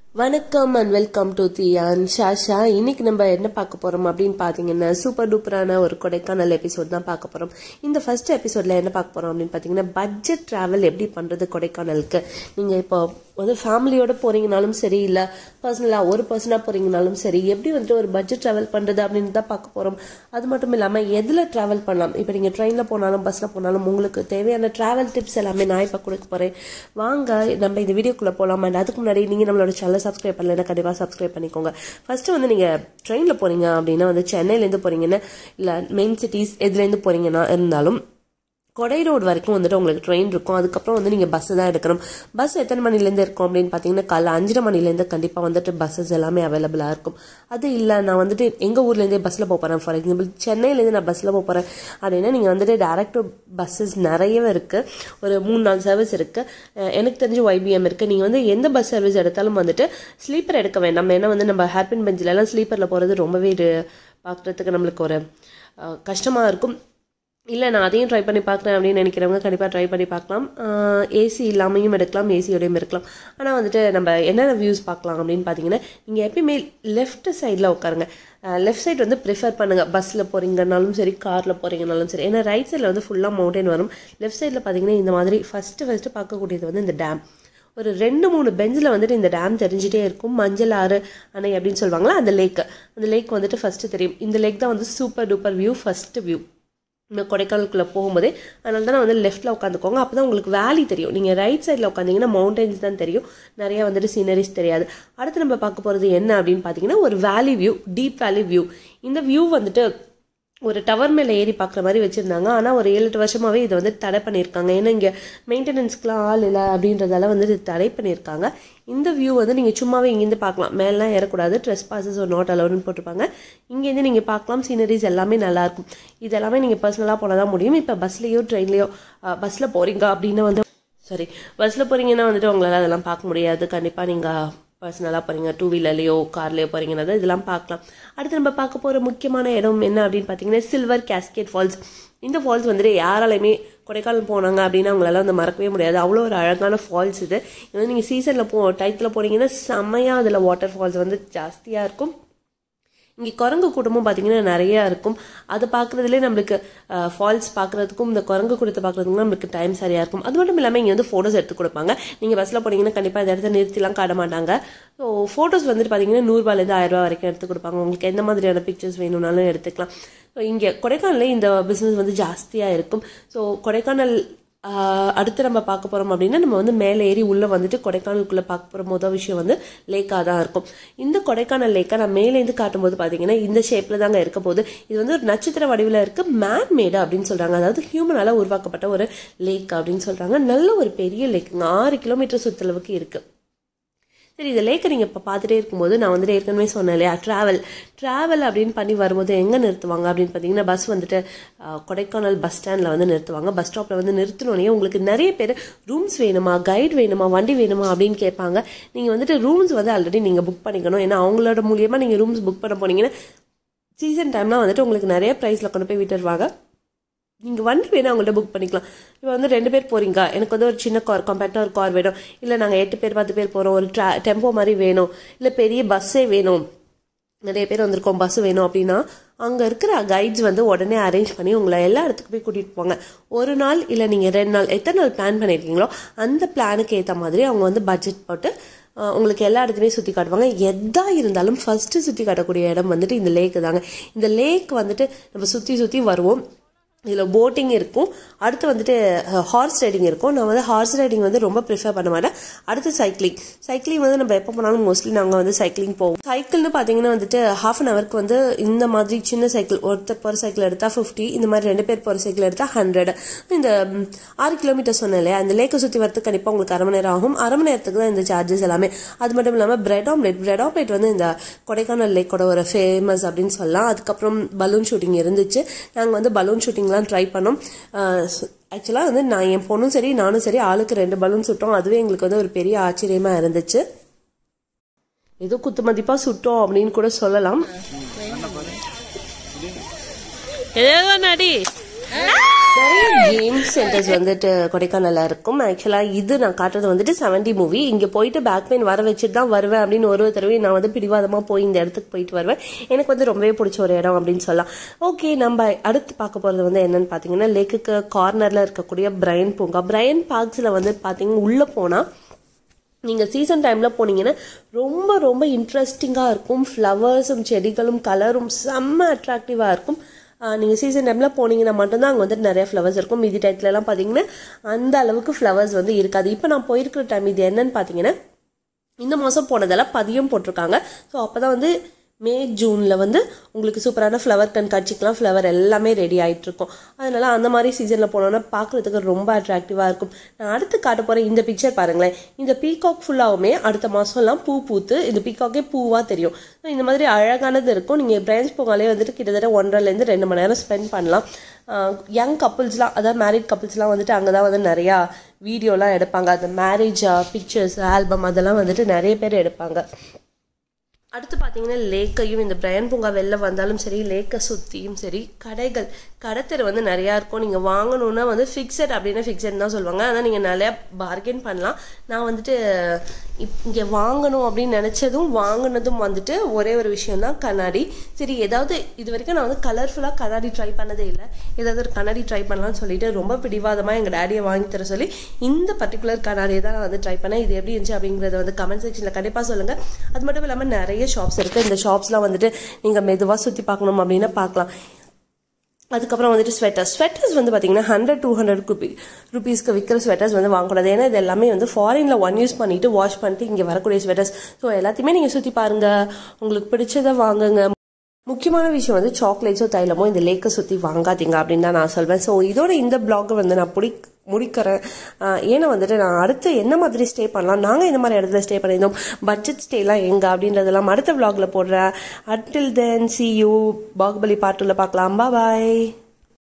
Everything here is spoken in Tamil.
வணக்கம் அண்ட் வெல்கம் டு தியான் ஷாஷா இன்னைக்கு நம்ம என்ன பார்க்க போறோம் அப்படின்னு பாத்தீங்கன்னா சூப்பர் டூப்பரான ஒரு கொடைக்கானல் எபிசோட் தான் பார்க்க போறோம் இந்த ஃபர்ஸ்ட் எபிசோட்ல என்ன பார்க்க போறோம் அப்படின்னு பாத்தீங்கன்னா பட்ஜெட் டிராவல் எப்படி பண்றது கொடைக்கானலுக்கு நீங்க இப்போ வந்து ஃபேமிலியோட போறீங்கனாலும் சரி இல்ல பர்சனலா ஒரு பர்சனா போறீங்கனாலும் சரி எப்படி வந்துட்டு ஒரு பட்ஜெட் டிராவல் பண்றது அப்படின்னு தான் பார்க்க போறோம் அது மட்டும் இல்லாம எதுல டிராவல் பண்ணலாம் இப்போ நீங்க ட்ரெயின்ல போனாலும் பஸ்ல போனாலும் உங்களுக்கு தேவையான டிராவல் டிப்ஸ் எல்லாமே நான் இப்போ கொடுக்க போறேன் வாங்க நம்ம இந்த வீடியோக்குள்ள போலாம் அண்ட் அதுக்கு முன்னாடி நீங்க நம்மளோட சேனல் சப்ஸ்கிரைப் பண்ணலைன்னா கண்டிப்பாக சப்ஸ்கிரைப் பண்ணிக்கோங்க ஃபர்ஸ்ட் வந்து நீங்க ட்ரெயின்ல போறீங்க அப்படின்னா வந்து சென்னையிலேருந்து போறீங்கன்னா இல்ல மெயின் சிட்டிஸ் எதுலேருந்து போறீங்கன்னா இருந்தாலும் கொடை ரோடு வரைக்கும் வந்துட்டு உங்களுக்கு ட்ரெயின் இருக்கும் அதுக்கப்புறம் வந்து நீங்கள் பஸ் தான் எடுக்கணும் பஸ் எத்தனை மணிலேருந்து இருக்கும் அப்படின்னு பார்த்தீங்கன்னா காலைல அஞ்சரை மணிலேருந்து கண்டிப்பாக வந்துட்டு பஸ்ஸஸ் எல்லாமே அவைலபிளாக இருக்கும் அது இல்லை நான் வந்துட்டு எங்கள் ஊர்லேருந்தே பஸ்ஸில் போக போகிறேன் ஃபார் எக்ஸாம்பிள் சென்னையிலேருந்து நான் பஸ்ஸில் போக போகிறேன் அப்படின்னா நீங்கள் வந்துட்டு டேரக்ட் பஸ்ஸஸ் நிறையவே இருக்குது ஒரு மூணு நாலு சர்வீஸ் இருக்குது எனக்கு தெரிஞ்சு ஒய்பிஎம் இருக்குது நீங்கள் வந்து எந்த பஸ் சர்வீஸ் எடுத்தாலும் வந்துட்டு ஸ்லீப்பர் எடுக்க வேண்டாம் ஏன்னா வந்து நம்ம ஹேர்பின் பெஞ்சிலலாம் ஸ்லீப்பரில் போகிறது ரொம்பவே இது பார்க்குறதுக்கு நம்மளுக்கு ஒரு கஷ்டமாக இருக்கும் இல்லை நான் அதையும் ட்ரை பண்ணி பார்க்குறேன் அப்படின்னு நினைக்கிறவங்க கண்டிப்பாக ட்ரை பண்ணி பார்க்கலாம் ஏசி இல்லாமையும் எடுக்கலாம் ஏசியோடையும் இருக்கலாம் ஆனால் வந்துட்டு நம்ம என்னென்ன வியூஸ் பார்க்கலாம் அப்படின்னு பார்த்தீங்கன்னா நீங்கள் எப்பயுமே லெஃப்ட் சைடில் உட்காருங்க லெஃப்ட் சைடு வந்து ப்ரிஃபர் பண்ணுங்கள் பஸ்ஸில் போகிறீங்கனாலும் சரி காரில் போகிறீங்கனாலும் சரி ஏன்னா ரைட் சைடில் வந்து ஃபுல்லாக மவுண்டைன் வரும் லெஃப்ட் சைடில் பார்த்தீங்கன்னா இந்த மாதிரி ஃபஸ்ட்டு ஃபஸ்ட்டு பார்க்கக்கூடியது வந்து இந்த டேம் ஒரு ரெண்டு மூணு பெஞ்சில் வந்துட்டு இந்த டேம் தெரிஞ்சிட்டே இருக்கும் மஞ்சள் ஆறு அணை அப்படின்னு சொல்லுவாங்களா அந்த லேக் அந்த லேக் வந்துட்டு ஃபஸ்ட்டு தெரியும் இந்த லேக் தான் வந்து super duper view first view இந்த கொடைக்கானலுக்குள்ளே போகும்போதே அதனால தான் வந்து லெஃப்ட்டில் உட்காந்துக்கோங்க அப்போ தான் உங்களுக்கு வேலி தெரியும் நீங்கள் ரைட் சைடில் உட்காந்திங்கன்னா மவுண்டன்ஸ் தான் தெரியும் நிறையா வந்துட்டு சீனரிஸ் தெரியாது அடுத்து நம்ம பார்க்க போகிறது என்ன அப்படின்னு பார்த்தீங்கன்னா ஒரு valley view deep valley view இந்த வியூ வந்துட்டு ஒரு டவர் மேலே ஏறி பார்க்குற மாதிரி வச்சுருந்தாங்க ஆனால் ஒரு ஏழு எட்டு வருஷமாகவே இதை வந்து தடை பண்ணியிருக்காங்க ஏன்னா இங்கே மெயின்டெனன்ஸ்க்குலாம் ஆள் இல்லை அப்படின்றதால வந்து இது தடை பண்ணியிருக்காங்க இந்த வியூ வந்து நீங்கள் சும்மாவே இங்கேருந்து பார்க்கலாம் மேலாம் ஏறக்கூடாது ட்ரெஸ் பாசஸ் ஒரு நோட் அலவுன்னு போட்டிருப்பாங்க இங்கேருந்து நீங்கள் பார்க்கலாம் சீனரிஸ் எல்லாமே நல்லாயிருக்கும் இது எல்லாமே நீங்கள் பர்சனலாக போனால் தான் முடியும் இப்போ பஸ்லேயோ ட்ரெயின்லேயோ பஸ்ஸில் போகிறீங்க அப்படின்னு வந்து சாரி பஸ்ஸில் போகிறீங்கன்னா வந்துட்டு உங்களால் அதெல்லாம் பார்க்க முடியாது கண்டிப்பாக நீங்கள் பர்சனலாக போகிறீங்க டூ வீலர்லையோ கார்லேயோ போகிறீங்கன்னா இதெல்லாம் பார்க்கலாம் அடுத்து நம்ம பார்க்க போகிற முக்கியமான இடம் என்ன அப்படின்னு பார்த்தீங்கன்னா சில்வர் கேஸ்கேட் ஃபால்ஸ் இந்த ஃபால்ஸ் வந்துட்டு யாராலையுமே கொடைக்கானல் போனாங்க அப்படின்னா அவங்களால வந்து மறக்கவே முடியாது அவ்வளோ ஒரு அழகான ஃபால்ஸ் இது இது வந்து நீங்கள் சீசனில் போ டயத்தில் போனீங்கன்னா செம்மையாக அதில் வாட்டர் ஃபால்ஸ் வந்து ஜாஸ்தியாக இருக்கும் இங்கே குரங்கு கூட்டமும் பார்த்தீங்கன்னா நிறையா இருக்கும் அதை பார்க்குறதுலேயே நம்மளுக்கு ஃபால்ஸ் பார்க்குறதுக்கும் இந்த குரங்கு கூட்டத்தை பார்க்குறதுக்கும் நம்மளுக்கு டைம் சரியாக இருக்கும் அது மட்டும் இல்லாமல் இங்கே வந்து ஃபோட்டோஸ் எடுத்து கொடுப்பாங்க நீங்கள் பஸ்ஸில் போனீங்கன்னா கண்டிப்பாக இந்த இடத்த நிறுத்திலாம் காட்ட மாட்டாங்க ஸோ ஃபோட்டோஸ் வந்துட்டு பார்த்தீங்கன்னா நூறுரூபாலேருந்து ஆயிரரூபா வரைக்கும் எடுத்து கொடுப்பாங்க உங்களுக்கு எந்த மாதிரியான பிக்சர்ஸ் வேணும்னாலும் எடுத்துக்கலாம் ஸோ இங்கே கொடைக்கானலில் இந்த பிஸ்னஸ் வந்து ஜாஸ்தியாக இருக்கும் ஸோ கொடைக்கானல் அடுத்து நம்ம பார்க்க போகிறோம் அப்படின்னா நம்ம வந்து மேலே ஏறி உள்ளே வந்துட்டு கொடைக்கானலுக்குள்ளே பார்க்க போகிற மொதல் விஷயம் வந்து லேக்காக தான் இருக்கும் இந்த கொடைக்கானல் லேக்கை நான் மேலேருந்து காட்டும்போது பார்த்தீங்கன்னா இந்த ஷேப்பில் தாங்க இருக்க போது இது வந்து ஒரு நட்சத்திர வடிவில் இருக்க மேன் மேடு அப்படின்னு சொல்கிறாங்க அதாவது ஹியூமனால் உருவாக்கப்பட்ட ஒரு லேக் அப்படின்னு சொல்கிறாங்க நல்ல ஒரு பெரிய லேக்குங்க ஆறு கிலோமீட்டர் சுற்றளவுக்கு இருக்குது சரி இந்த லேக்கை நீங்கள் இப்போ பார்த்துட்டே இருக்கும்போது நான் வந்துட்டு ஏற்கனவே சொன்னேன் இல்லையா ட்ராவல் ட்ராவல் அப்படின்னு பண்ணி வரும்போது எங்கே நிறுத்துவாங்க அப்படின்னு பார்த்தீங்கன்னா பஸ் வந்துட்டு கொடைக்கானல் பஸ் ஸ்டாண்டில் வந்து நிறுத்துவாங்க பஸ் ஸ்டாப்பில் வந்து நிறுத்தினோடனே உங்களுக்கு நிறைய பேர் ரூம்ஸ் வேணுமா கைடு வேணுமா வண்டி வேணுமா அப்படின்னு கேட்பாங்க நீங்கள் வந்துட்டு ரூம்ஸ் வந்து ஆல்ரெடி நீங்கள் புக் பண்ணிக்கணும் ஏன்னா அவங்களோட மூலியமாக நீங்கள் ரூம்ஸ் புக் பண்ண போனீங்கன்னா சீசன் டைம்லாம் வந்துட்டு உங்களுக்கு நிறைய ப்ரைஸில் கொண்டு போய் விட்டுருவாங்க நீங்கள் வண்டி வேணும் அவங்கள்ட்ட புக் பண்ணிக்கலாம் இப்போ வந்து ரெண்டு பேர் போகிறீங்க எனக்கு வந்து ஒரு சின்ன கார் கம்பேக்டாக ஒரு கார் வேணும் இல்லை நாங்கள் எட்டு பேர் பத்து பேர் போகிறோம் ஒரு ட்ரா டெம்போ மாதிரி வேணும் இல்லை பெரிய பஸ்ஸே வேணும் நிறைய பேர் வந்திருக்கோம் பஸ் வேணும் அப்படின்னா அங்கே இருக்கிற கைட்ஸ் வந்து உடனே அரேஞ்ச் பண்ணி உங்களை எல்லா இடத்துக்கு போய் கூட்டிகிட்டு போவாங்க ஒரு நாள் இல்லை நீங்கள் ரெண்டு நாள் எத்தனை நாள் பிளான் பண்ணியிருக்கீங்களோ அந்த பிளானுக்கு ஏற்ற மாதிரி அவங்க வந்து பட்ஜெட் போட்டு உங்களுக்கு எல்லா இடத்துலையும் சுற்றி காட்டுவாங்க எதா இருந்தாலும் ஃபஸ்ட்டு சுற்றி காட்டக்கூடிய இடம் வந்துட்டு இந்த லேக்கு தாங்க இந்த லேக் வந்துட்டு நம்ம சுற்றி சுற்றி வருவோம் இதில் போட்டிங் இருக்கும் அடுத்து வந்துட்டு ஹார்ஸ் ரைடிங் இருக்கும் நான் வந்து ஹார்ஸ் ரைடிங் வந்து ரொம்ப ப்ரிஃபர் பண்ண மாட்டேன் அடுத்து சைக்கிளிங் சைக்கிளிங் வந்து நம்ம எப்போ போனாலும் மோஸ்ட்லி நாங்கள் வந்து சைக்கிளிங் போவோம் சைக்கிள்னு பார்த்தீங்கன்னா வந்துட்டு ஹாஃப் அன் ஹவருக்கு வந்து இந்த மாதிரி சின்ன சைக்கிள் ஒருத்தர் போகிற சைக்கிள் எடுத்தால் ஃபிஃப்டி இந்த மாதிரி ரெண்டு பேர் போகிற சைக்கிள் எடுத்தால் ஹண்ட்ரட் இந்த ஆறு கிலோமீட்டர் சொன்னேன் இல்லையா அந்த லேக்கை சுற்றி வரதுக்கு கண்டிப்பாக உங்களுக்கு அரை மணி நேரம் ஆகும் அரை மணி நேரத்துக்கு தான் இந்த சார்ஜஸ் எல்லாமே அது மட்டும் இல்லாமல் பிரெட் ஆம்லேட் பிரெட் ஆம்லேட் வந்து இந்த கொடைக்கானல் லேக்கோட ஒரு ஃபேமஸ் அப்படின்னு சொல்லலாம் அதுக்கப்புறம் பலூன் ஷூட்டிங் இருந்துச்சு நாங்கள் வந்து பலூன் ஷூட்டிங் ஷூட்டிங்லாம் ட்ரை பண்ணோம் ஆக்சுவலாக வந்து நான் என் பொண்ணும் சரி நானும் சரி ஆளுக்கு ரெண்டு பலூன் சுட்டோம் அதுவே எங்களுக்கு வந்து ஒரு பெரிய ஆச்சரியமா இருந்துச்சு ஏதோ குத்து மதிப்பா சுட்டோம் அப்படின்னு கூட சொல்லலாம் ஏதோ நடி நிறைய கேம் சென்டர்ஸ் வந்துட்டு கொடைக்கானல்ல இருக்கும் ஆக்சுவலாக இது நான் காட்டுறது வந்துட்டு செவன்டி மூவி இங்கே போயிட்டு பேக் பெயின் வர வச்சுட்டு தான் வருவேன் அப்படின்னு ஒரு ஒரு தடவை நான் வந்து பிடிவாதமாக போய் இந்த இடத்துக்கு போயிட்டு வருவேன் எனக்கு வந்து ரொம்பவே பிடிச்ச ஒரு இடம் அப்படின்னு சொல்லலாம் ஓகே நம்ம அடுத்து பார்க்க போகிறது வந்து என்னன்னு பார்த்தீங்கன்னா லேக்குக்கு கார்னரில் இருக்கக்கூடிய பிரைன் பூங்கா பிரைன் பார்க்ஸில் வந்து பார்த்தீங்கன்னா உள்ளே போனால் நீங்கள் சீசன் டைமில் போனீங்கன்னா ரொம்ப ரொம்ப இன்ட்ரெஸ்டிங்காக இருக்கும் ஃப்ளவர்ஸும் செடிகளும் கலரும் செம்ம அட்ராக்டிவாக இருக்கும் நீங்கள் சீசன் டைமில் போனீங்கன்னா மட்டும்தான் அங்கே வந்துட்டு நிறைய ஃப்ளவர்ஸ் இருக்கும் மீதி டைத்துலலாம் பார்த்தீங்கன்னா அந்த அளவுக்கு ஃப்ளவர்ஸ் வந்து இருக்காது இப்போ நான் போயிருக்கிற டைம் இது என்னன்னு பார்த்தீங்கன்னா இந்த மாதம் போனதெல்லாம் பதியம் போட்டிருக்காங்க ஸோ அப்போ தான் வந்து மே ஜூனில் வந்து உங்களுக்கு சூப்பரான ஃப்ளவர் கண்காட்சிக்கெலாம் ஃப்ளவர் எல்லாமே ரெடி ஆகிட்டு இருக்கும் அதனால அந்த மாதிரி சீசனில் போனோன்னா பார்க்குறதுக்கு ரொம்ப அட்ராக்டிவாக இருக்கும் நான் அடுத்து காட்ட போகிற இந்த பிக்சர் பாருங்களேன் இந்த பீகாக் ஃபுல்லாகவுமே அடுத்த மாதம்லாம் பூ பூத்து இந்த பீகாக்கே பூவாக தெரியும் ஸோ இந்த மாதிரி அழகானது இருக்கும் நீங்கள் பிரான்ச் போகாலே வந்துட்டு கிட்டத்தட்ட ஒன்றரைலேருந்து ரெண்டு மணி நேரம் ஸ்பெண்ட் பண்ணலாம் யங் கப்புள்ஸ்லாம் அதாவது மேரிட் கப்புள்ஸ்லாம் வந்துட்டு அங்கே தான் வந்து நிறையா வீடியோலாம் எடுப்பாங்க அந்த மேரேஜ் பிக்சர்ஸ் ஆல்பம் அதெல்லாம் வந்துட்டு நிறைய பேர் எடுப்பாங்க அடுத்து பார்த்தீங்கன்னா லேக்கையும் இந்த பிரயன் பூங்கா வெளில வந்தாலும் சரி லேக்கை சுற்றியும் சரி கடைகள் கடைத்தெரு வந்து நிறையா இருக்கும் நீங்கள் வாங்கணுன்னா வந்து ஃபிக்ஸட் அப்படின்னா ஃபிக்ஸட் தான் சொல்லுவாங்க ஆனால் நீங்கள் நிறையா பார்கென் பண்ணலாம் நான் வந்துட்டு இப் இங்கே வாங்கணும் அப்படின்னு நினச்சதும் வாங்கினதும் வந்துட்டு ஒரே ஒரு விஷயம் தான் கண்ணாடி சரி ஏதாவது இது வரைக்கும் நான் வந்து கலர்ஃபுல்லாக கண்ணாடி ட்ரை பண்ணதே இல்லை ஏதாவது ஒரு கண்ணாடி ட்ரை பண்ணலாம்னு சொல்லிட்டு ரொம்ப பிடிவாதமாக எங்கள் டேடியை வாங்கி தர சொல்லி இந்த பர்டிகுலர் கண்ணாடியை தான் நான் வந்து ட்ரை பண்ணேன் இது எப்படி இருந்துச்சு அப்படிங்கிறத வந்து கமெண்ட் செக்ஷனில் கண்டிப்பாக சொல்லுங்கள் அது மட்டும் இல்லாமல் நிறைய ஷாப்ஸ் இருக்குது இந்த ஷாப்ஸ்லாம் வந்துட்டு நீங்கள் மெதுவாக சுற்றி பார்க்கணும் அப்படின்னா பார்க்கலாம் அதுக்கப்புறம் வந்துட்டு ஸ்வெட்டர்ஸ் ஸ்வெட்டர்ஸ் வந்து பார்த்தீங்கன்னா ஹண்ட்ரட் டூ ஹண்ட்ரட் ருபி ருபீஸ்க்கு விற்கிற ஸ்வெட்டர்ஸ் வந்து வாங்கக்கூடாது ஏன்னா இது எல்லாமே வந்து ஃபாரினில் ஒன் யூஸ் பண்ணிட்டு வாஷ் பண்ணிட்டு இங்கே வரக்கூடிய ஸ்வெட்டர்ஸ் ஸோ எல்லாத்தையுமே நீங்கள் சுற்றி பாருங்க உங்களுக்கு பிடிச்சதை வாங்குங்க முக்கியமான விஷயம் வந்து சாக்லேட்ஸோ தைலமோ இந்த லேக்கை சுற்றி வாங்காதீங்க அப்படின்னு தான் நான் சொல்வேன் ஸோ இதோட இந்த பிளாகை வந்து நான் பிடி முடிக்கிறேன் ஏன்னா வந்துட்டு நான் அடுத்து என்ன மாதிரி ஸ்டே பண்ணலாம் நாங்கள் இந்த மாதிரி இடத்துல ஸ்டே பண்ணியிருந்தோம் பட்ஜெட் ஸ்டேலாம் எங்கே அப்படின்றதெல்லாம் அடுத்த vlogல போடுறேன் until then see you Baahubali பாட்டுல பார்க்கலாம் பாய்